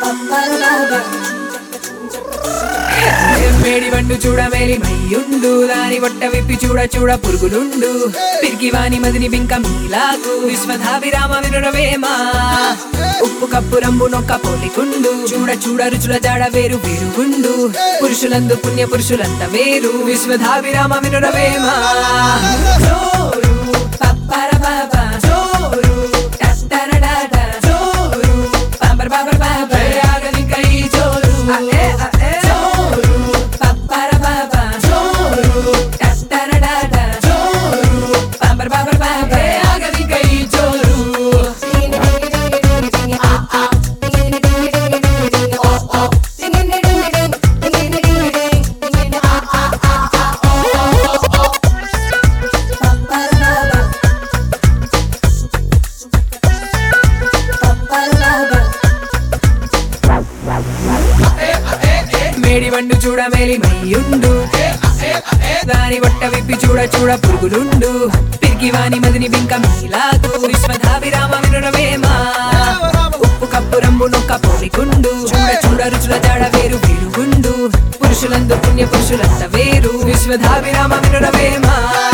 మేడి వండు చూడ మేలి మయ్యుండు దాని వట్ట విప్పి చూడ చూడ పురుగులుండు పిరికి వాని మదిని బింక మీలాకు విశ్వధాభిరామ వినురవేమా ఉప్పు కప్పు రంబు నొక్క పోలికుండు చూడ చూడ రుచుల జాడ వేరు వేరుగుండు పురుషులందు పుణ్య పురుషులంత వేరు విశ్వధాభిరామ వినురవేమా జోరు పప్పర పాప జోరు టట్టరడాట జోరు పాంపర పాపర పాప ఆగదిక ఈ జోరు అఏ అఏ జోరు పప్పర పాప జోరు టట్టరడాట జోరు పాంపర పాపర పాప ఆగదిక ఈ జోరు మేడి వండు చూడ మేలి మయ్యుండు దాని వట్ట విప్పి చూడ చూడ పురుగులుండు పిరికి వాని మదిని బింక మీలాకు విశ్వధాభిరామ వినురవేమా ఉప్పు కప్పు రంబు నొక్క పోలికుండు చూడ చూడ రుచుల జాడ వేరు వేరుగుండు పురుషులందు పుణ్య పురుషులంత వేరు విశ్వధాభిరామ వినురవేమా